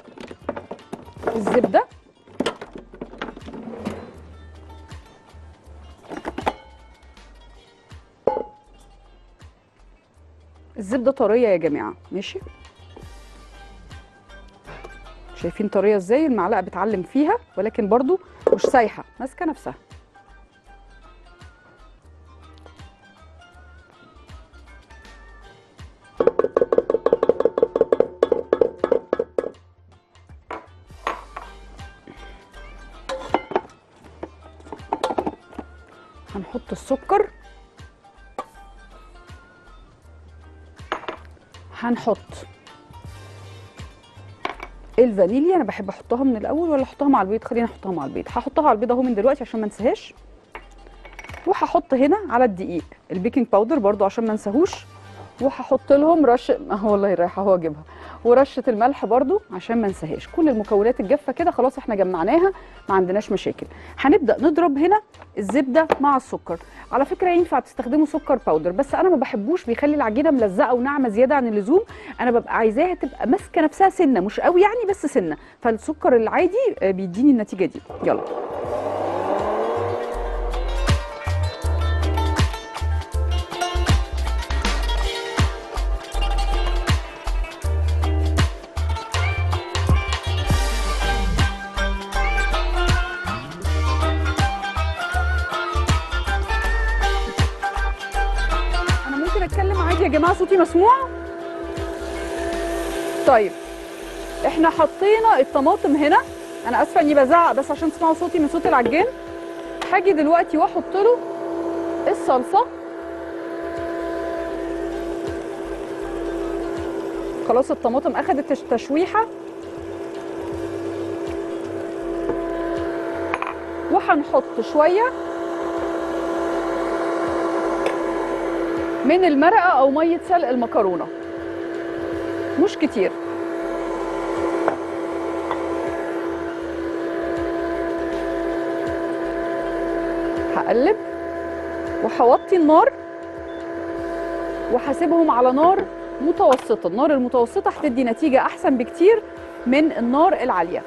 الزبده الزبده طريه يا جماعه ماشي شايفين طريه ازاي المعلقه بتعلم فيها ولكن برضو مش سايحه ماسكه نفسها هنحط السكر هنحط الفانيليا انا بحب احطها من الاول ولا احطها مع البيض خلينا احطها مع البيض هحطها على البيض اهو من دلوقتي عشان ما انساهاش وهحط هنا على الدقيق البيكنج باودر برضو عشان ما انساهوش وهحط لهم رشه اهو والله رايحه اهو اجيبها ورشه الملح برضو عشان ما انساهاش كل المكونات الجافه كده خلاص احنا جمعناها ما عندناش مشاكل هنبدا نضرب هنا الزبده مع السكر على فكره ينفع تستخدموا سكر باودر بس انا ما بحبوش بيخلي العجينه ملزقه وناعمه زياده عن اللزوم انا ببقى عايزاها تبقى ماسكه نفسها سنه مش قوي يعني بس سنه فالسكر العادي آه، بيديني النتيجه دي يلا انا ممكن اتكلم عادي يا جماعه صوتي مسموع طيب احنا حطينا الطماطم هنا انا اسفه اني بزعق بس عشان تسمعوا صوتي من صوت العجان هاجي دلوقتي واحط له الصلصه خلاص الطماطم اخدت تش- تشويحه وهنحط شويه من المرقه او ميه سلق المكرونه مش كتير هقلب وهوطي النار وهسيبهم على نار متوسطه النار المتوسطه هتدي نتيجه احسن بكتير من النار العاليه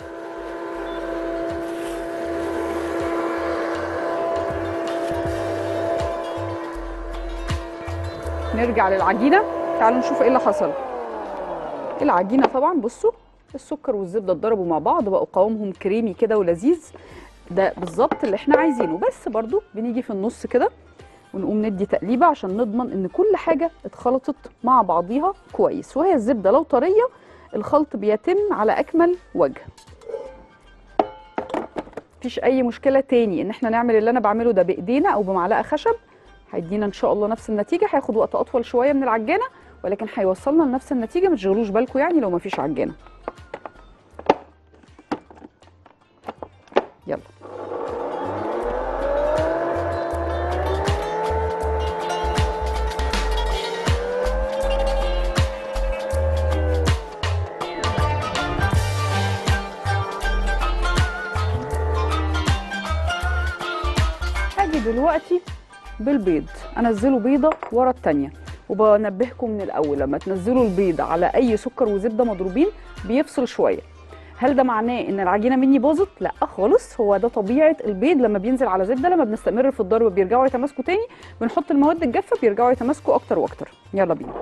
نرجع للعجينه تعالوا نشوف ايه اللي حصل العجينه طبعا بصوا السكر والزبده اتضربوا مع بعض بقوا قوامهم كريمي كده ولذيذ ده بالظبط اللي احنا عايزينه بس برضو بنيجي في النص كده ونقوم ندي تقليبه عشان نضمن ان كل حاجه اتخلطت مع بعضيها كويس وهي الزبده لو طريه الخلط بيتم على اكمل وجه مفيش اي مشكله تاني ان احنا نعمل اللي انا بعمله ده بايدينا او بمعلقه خشب هيدينا ان شاء الله نفس النتيجه هياخد وقت اطول شويه من العجانه ولكن هيوصلنا لنفس النتيجه ما تشغلوش بالكم يعني لو مفيش عجانه يلا دلوقتي بالبيض انزله بيضه ورا التانيه وبنبهكم من الاول لما تنزلوا البيض على اي سكر وزبده مضروبين بيفصل شويه هل ده معناه ان العجينه مني باظت لا خالص هو ده طبيعه البيض لما بينزل على زبده لما بنستمر في الضرب بيرجعوا يتماسكوا تاني بنحط المواد الجافه بيرجعوا يتماسكوا اكتر واكتر يلا بينا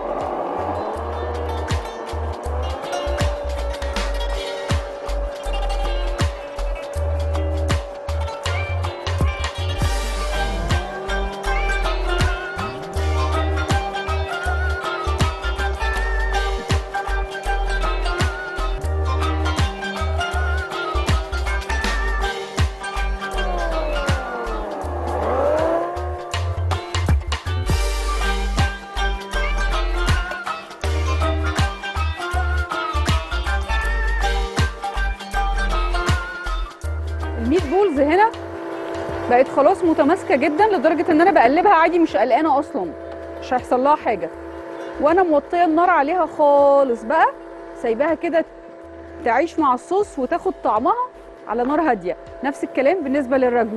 الميت بولز هنا بقت خلاص متماسكه جدا لدرجه ان انا بقلبها عادي مش قلقانه اصلا مش هيحصل لها حاجه وانا موطيه النار عليها خالص بقى سايباها كده تعيش مع الصوص وتاخد طعمها على نار هاديه نفس الكلام بالنسبه للراجو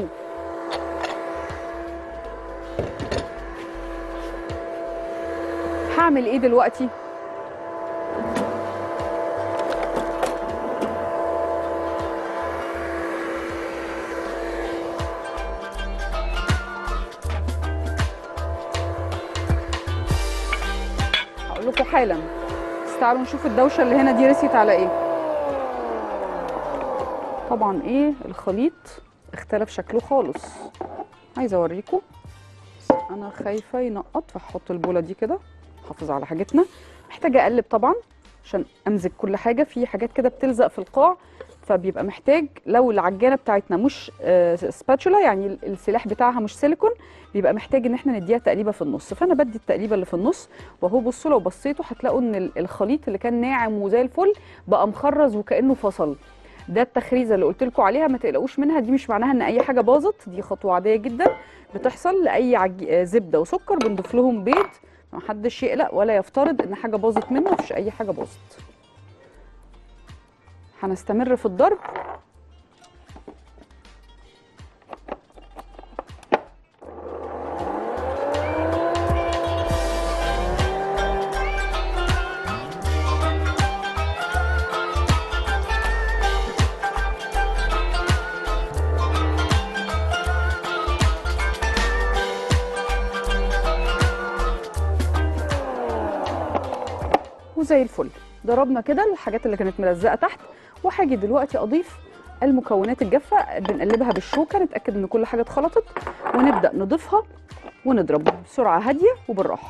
هعمل ايه دلوقتي هقول لكم حالا بس تعالوا نشوف الدوشه اللي هنا دي رست على ايه طبعا ايه الخليط اختلف شكله خالص عايزه اوريكم بس انا خايفه ينقط فهحط البوله دي كده حافظ على حاجتنا محتاجه اقلب طبعا عشان امزج كل حاجه في حاجات كده بتلزق في القاع فبيبقى محتاج لو العجانه بتاعتنا مش سباتشولا يعني ال- السلاح بتاعها مش سيليكون بيبقى محتاج ان احنا نديها تقليبه في النص فانا بدي التقليبه اللي في النص وهو بصوا لو بصيتوا هتلاقوا ان ال- الخليط اللي كان ناعم وزي الفل بقى مخرز وكانه فصل ده التخريزه اللي قلت لكم عليها ما تقلقوش منها دي مش معناها ان اي حاجه باظت دي خطوه عاديه جدا بتحصل لاي عج... آه، زبده وسكر بنضيف لهم بيض محدش يقلق ولا يفترض ان حاجه باظت منه مفيش اي حاجه باظت هنستمر في الضرب وزي الفل ضربنا كده الحاجات اللي كانت ملزقه تحت وهاجي دلوقتي اضيف المكونات الجافه بنقلبها بالشوكه نتاكد ان كل حاجه اتخلطت ونبدا نضيفها ونضرب بسرعه هاديه وبالراحه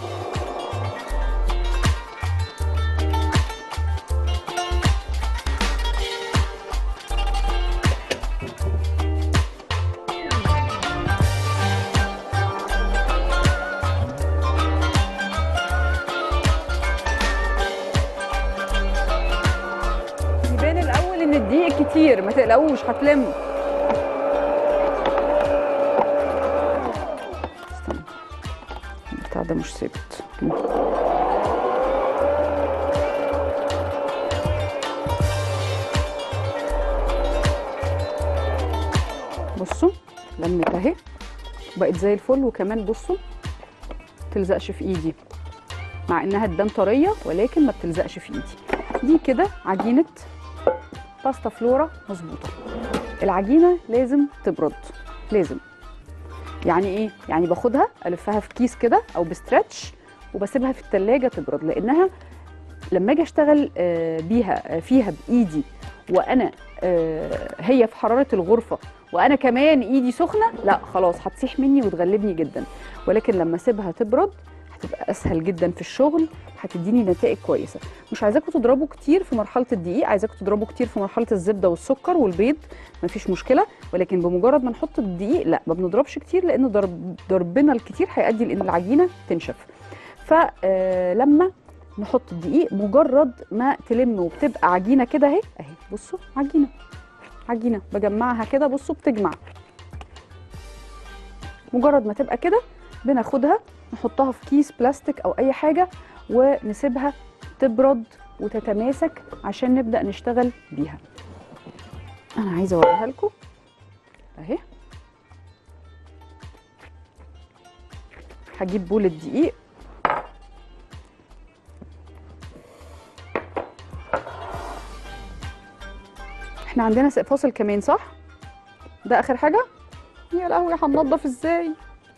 يبان الاول ان الدقيق كتير ما تقلقوش هتلم استنى البتاع ده مش ثابت بصوا لمت اهي بقت زي الفل وكمان بصوا تلزقش في ايدي مع انها تبان طريه ولكن ما بتلزقش في ايدي دي كده عجينه باستا فلورا مظبوطه العجينه لازم تبرد لازم يعني ايه يعني باخدها الفها في كيس كده او بستريتش وبسيبها في التلاجة تبرد لانها لما اجي اشتغل آه، بيها آه، فيها بايدي وانا آه، هي في حراره الغرفه وانا كمان ايدي سخنه لا خلاص هتسيح مني وتغلبني جدا ولكن لما اسيبها تبرد هتبقى اسهل جدا في الشغل هتديني نتائج كويسه مش عايزاكم تضربوا كتير في مرحله الدقيق عايزاكم تضربوا كتير في مرحله الزبده والسكر والبيض مفيش مشكله ولكن بمجرد ما نحط الدقيق لا ما بنضربش كتير لان ضرب ضربنا الكتير هيؤدي لان العجينه تنشف فلما نحط الدقيق مجرد ما تلم وبتبقى عجينه كده اهي اهي بصوا عجينه عجينه بجمعها كده بصوا بتجمع مجرد ما تبقى كده بناخدها نحطها في كيس بلاستيك او اي حاجه ونسيبها تبرد وتتماسك عشان نبدا نشتغل بيها انا عايزه اوريها لكم اهي هجيب بولة دقيق احنا عندنا س- فاصل كمان صح ده اخر حاجه يا لهوي هننضف ازاي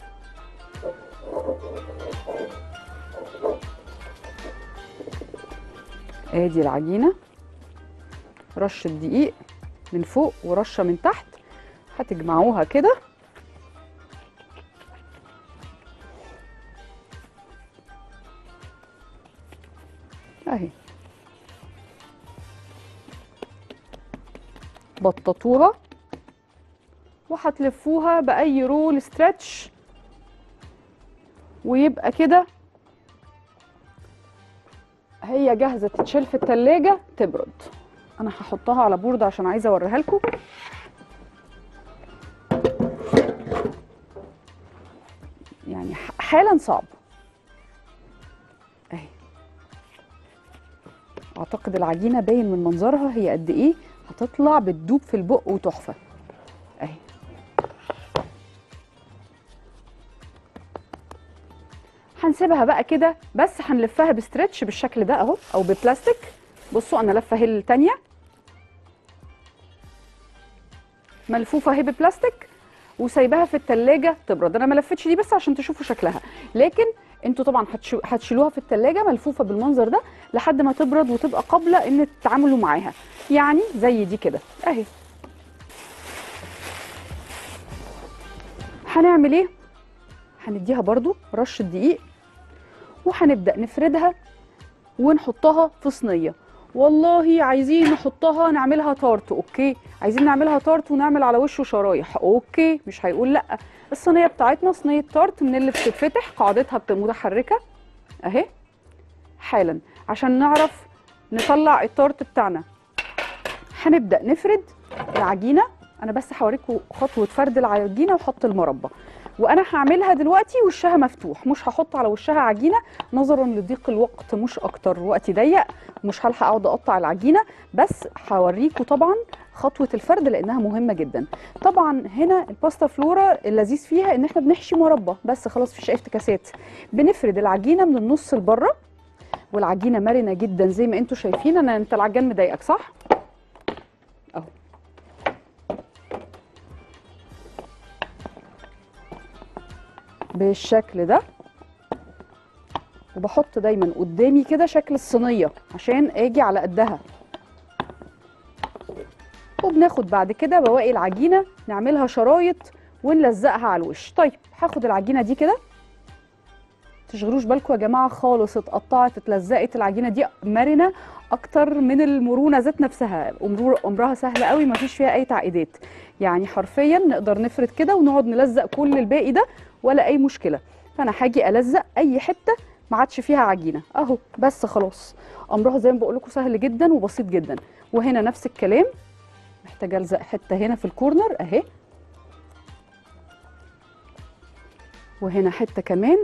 ادي العجينه رشه دقيق من فوق ورشه من تحت هتجمعوها كده اهي بططوها وهتلفوها باي رول ستريتش ويبقى كده هي جاهزه تتشال في التلاجة تبرد انا هحطها على بورد عشان عايزه اوريها لكم يعني ح- حالا صعب اهي اعتقد العجينه باين من منظرها هي قد ايه هتطلع بتدوب في البق وتحفه اهي هنسيبها بقى كده بس هنلفها بستريتش بالشكل ده اهو او ببلاستيك بصوا انا لفه اهي التانيه ملفوفه اهي ببلاستيك وسايباها في التلاجة تبرد انا ما لفتش دي بس عشان تشوفوا شكلها لكن انتوا طبعا هتشو- هتشيلوها في التلاجة ملفوفه بالمنظر ده لحد ما تبرد وتبقى قابله ان تتعاملوا معاها يعني زي دي كده اهي هنعمل ايه هنديها برضو رشه دقيق وهنبدا نفردها ونحطها في صينيه والله عايزين نحطها نعملها تارت اوكي عايزين نعملها تارت ونعمل على وشه شرايح اوكي مش هيقول لا الصينيه بتاعتنا صينيه تارت من اللي بتتفتح قاعدتها بت- متحركه اهي حالا عشان نعرف نطلع التارت بتاعنا هنبدا نفرد العجينه انا بس هوريكم خطوه فرد العجينه وحط المربى وانا هعملها دلوقتي وشها مفتوح مش هحط على وشها عجينه نظرا لضيق الوقت مش اكتر وقتي ضيق مش هلحق اقعد اقطع العجينه بس هوريكم طبعا خطوه الفرد لانها مهمه جدا طبعا هنا الباستا فلورا اللذيذ فيها ان احنا بنحشي مربى بس خلاص مفيش اي افتكاسات بنفرد العجينه من النص لبره والعجينه مرنه جدا زي ما انتم شايفين انا انت العجان مضايقك صح اهو بالشكل ده وبحط دايما قدامي كده شكل الصينيه عشان اجي على قدها وبناخد بعد كده بواقي العجينه نعملها شرايط ونلزقها على الوش طيب هاخد العجينه دي كده تشغلوش بالكم يا جماعه خالص اتقطعت اتلزقت العجينه دي مرنه اكتر من المرونه ذات نفسها أمرور- امرها سهل قوي ما فيش فيها اي تعقيدات يعني حرفيا نقدر نفرد كده ونقعد نلزق كل الباقي ده ولا اي مشكله فانا هاجي الزق اي حته ما عادش فيها عجينه اهو بس خلاص امرها زي ما بقول لكم سهل جدا وبسيط جدا وهنا نفس الكلام محتاجه الزق حته هنا في الكورنر اهي وهنا حته كمان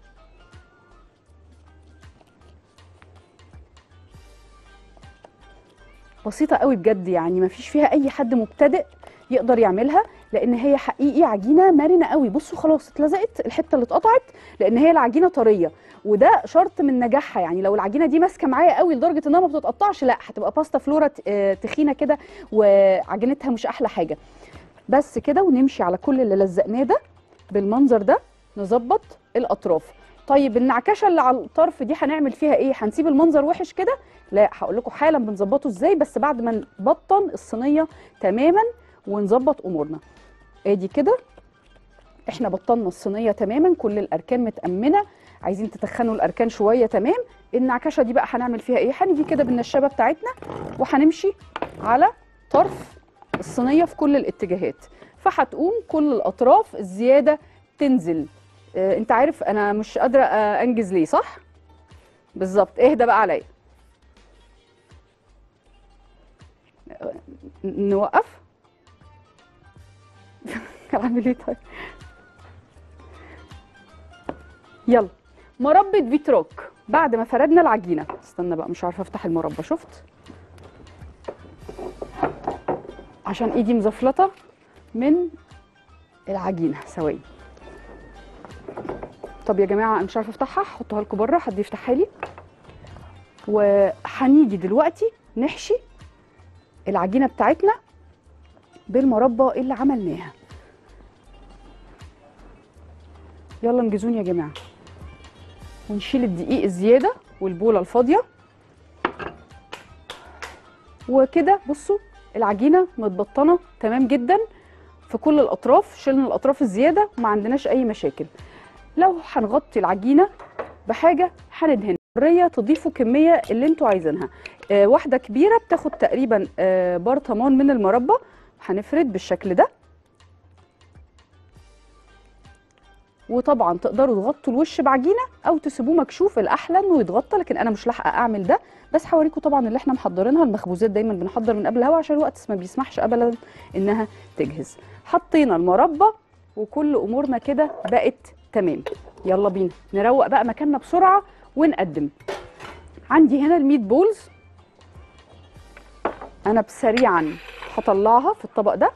بسيطه قوي بجد يعني ما فيش فيها اي حد مبتدئ يقدر يعملها لان هي حقيقي عجينه مرنه قوي بصوا خلاص اتلزقت الحته اللي اتقطعت لان هي العجينه طريه وده شرط من نجاحها يعني لو العجينه دي ماسكه معايا قوي لدرجه انها ما بتتقطعش لا هتبقى باستا فلورا ت- آه، تخينه كده وعجينتها مش احلى حاجه بس كده ونمشي على كل اللي لزقناه ده بالمنظر ده نظبط الاطراف طيب النعكشه اللي على الطرف دي هنعمل فيها ايه هنسيب المنظر وحش كده لا هقول لكم حالا بنظبطه ازاي بس بعد ما نبطن الصينيه تماما ونظبط امورنا ادي كده احنا بطلنا الصينيه تماما كل الاركان متامنه عايزين تتخنوا الاركان شويه تمام النعكشه دي بقى هنعمل فيها ايه هنيجي كده بالنشابه بتاعتنا وهنمشي على طرف الصينيه في كل الاتجاهات فهتقوم كل الاطراف الزياده تنزل اه انت عارف انا مش قادره آه، انجز ليه صح بالظبط اهدى بقى عليا آه، ن- نوقف اعمل ايه طيب يلا مربى فيتروك بعد ما فردنا العجينه استنى بقى مش عارفه افتح المربى شفت عشان ايدي مزفلطه من العجينه ثواني طب يا جماعه انا مش عارفه افتحها هحطها لكم بره حد يفتحها لي وهنيجي دلوقتي نحشي العجينه بتاعتنا بالمربى اللي عملناها يلا انجزوني يا جماعه ونشيل الدقيق الزياده والبوله الفاضيه وكده بصوا العجينه متبطنه تمام جدا في كل الاطراف شلنا الاطراف الزياده وما عندناش اي مشاكل لو هنغطي العجينه بحاجه هندهن حريه تضيفوا كميه اللي انتوا عايزينها آه واحده كبيره بتاخد تقريبا آه برطمان من المربى هنفرد بالشكل ده وطبعا تقدروا تغطوا الوش بعجينه او تسيبوه مكشوف الاحلى انه يتغطى لكن انا مش لاحقه اعمل ده بس هوريكم طبعا اللي احنا محضرينها المخبوزات دايما بنحضر من قبل الهوا عشان الوقت ما بيسمحش ابدا انها تجهز حطينا المربى وكل امورنا كده بقت تمام يلا بينا نروق بقى مكاننا بسرعه ونقدم عندي هنا الميت بولز انا بسريعا هطلعها في الطبق ده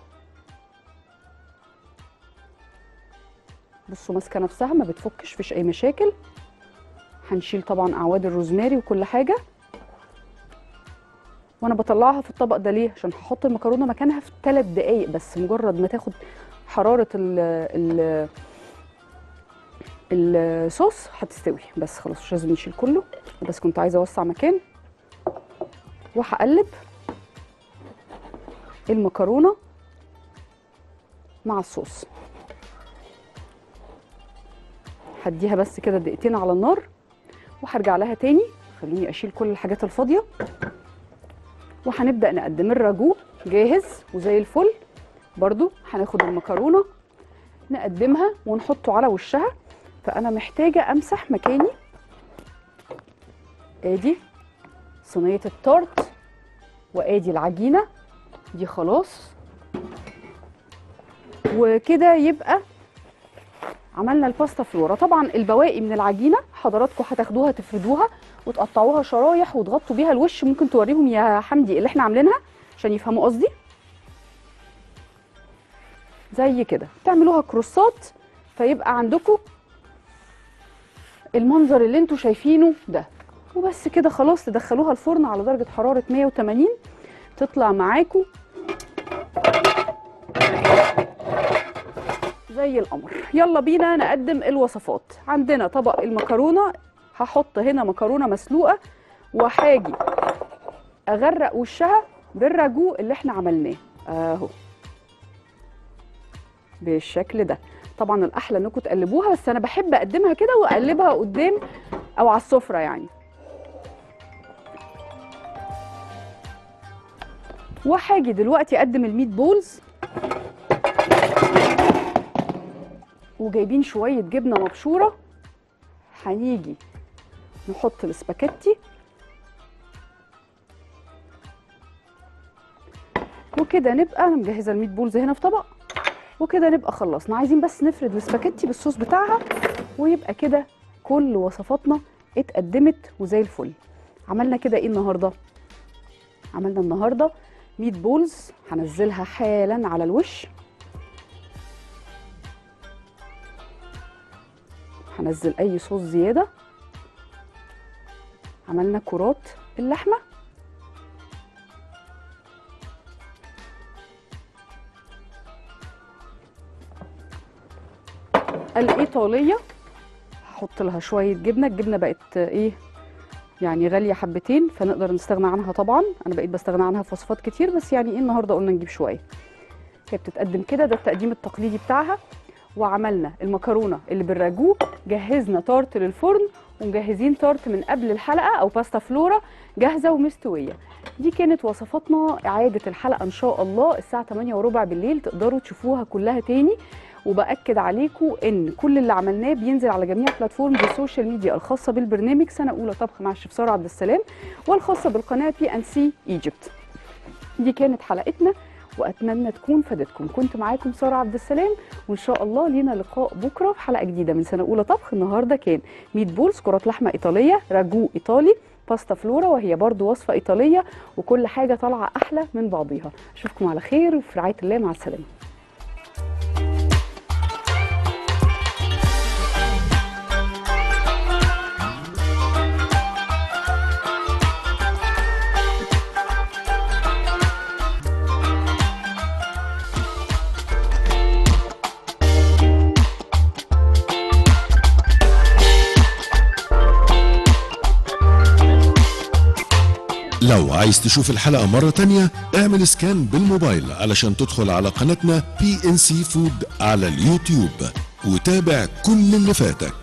بصوا ماسكه نفسها ما بتفكش فيش اي مشاكل هنشيل طبعا اعواد الروزماري وكل حاجه وانا بطلعها في الطبق ده ليه عشان هحط المكرونه مكانها في 3 دقايق بس مجرد ما تاخد حراره ال ال الصوص هتستوي بس خلاص مش لازم نشيل كله بس كنت عايزه اوسع مكان وهقلب المكرونه مع الصوص هديها بس كده دقيقتين على النار وهرجع لها تاني خليني اشيل كل الحاجات الفاضيه وهنبدا نقدم الراجو جاهز وزي الفل برضو هناخد المكرونه نقدمها ونحطه على وشها فانا محتاجه امسح مكاني ادي صينيه التورت وادي العجينه دي خلاص وكده يبقى عملنا الباستا فلورا طبعا البواقي من العجينه حضراتكم هتاخدوها تفردوها وتقطعوها شرايح وتغطوا بيها الوش ممكن توريهم يا حمدي اللي احنا عاملينها عشان يفهموا قصدي زي كده تعملوها كروسات فيبقى عندكم المنظر اللي انتوا شايفينه ده وبس كده خلاص تدخلوها الفرن على درجه حراره 180 تطلع معاكم زي القمر يلا بينا نقدم الوصفات عندنا طبق المكرونه هحط هنا مكرونه مسلوقه وهاجي اغرق وشها بالراجو اللي احنا عملناه اهو بالشكل ده طبعا الاحلى انكم تقلبوها بس انا بحب اقدمها كده واقلبها قدام او على السفره يعني وهاجي دلوقتي اقدم الميت بولز وجايبين شويه جبنه مبشوره هنيجي نحط الاسباجيتي وكده نبقى انا مجهزه الميت بولز هنا في طبق وكده نبقى خلصنا عايزين بس نفرد الاسباجيتي بالصوص بتاعها ويبقى كده كل وصفاتنا اتقدمت وزي الفل عملنا كده ايه النهارده عملنا النهارده ميت بولز هنزلها حالا على الوش هنزل اي صوص زياده عملنا كرات اللحمه الايطاليه هحط لها شويه جبنه الجبنه بقت ايه يعني غاليه حبتين فنقدر نستغنى عنها طبعا انا بقيت بستغنى عنها في وصفات كتير بس يعني ايه النهارده قلنا نجيب شويه هي بتتقدم كده ده التقديم التقليدي بتاعها وعملنا المكرونه اللي بالراجو جهزنا تارت للفرن ومجهزين تارت من قبل الحلقه او باستا فلورا جاهزه ومستويه دي كانت وصفاتنا اعاده الحلقه ان شاء الله الساعه 8 وربع بالليل تقدروا تشوفوها كلها تاني وباكد عليكم ان كل اللي عملناه بينزل على جميع بلاتفورمز السوشيال ميديا الخاصه بالبرنامج سنه اولى طبخ مع الشيف ساره عبد السلام والخاصه بالقناه بي ان سي ايجيبت دي كانت حلقتنا واتمنى تكون فادتكم كنت معاكم ساره عبد السلام وان شاء الله لينا لقاء بكره في حلقه جديده من سنه اولى طبخ النهارده كان ميت بولز كرات لحمه ايطاليه راجو ايطالي باستا فلورا وهي برضو وصفه ايطاليه وكل حاجه طالعه احلى من بعضيها اشوفكم على خير وفي رعايه الله مع السلامه لو عايز تشوف الحلقة مرة تانية اعمل سكان بالموبايل علشان تدخل على قناتنا بي ان سي فود على اليوتيوب وتابع كل اللي فاتك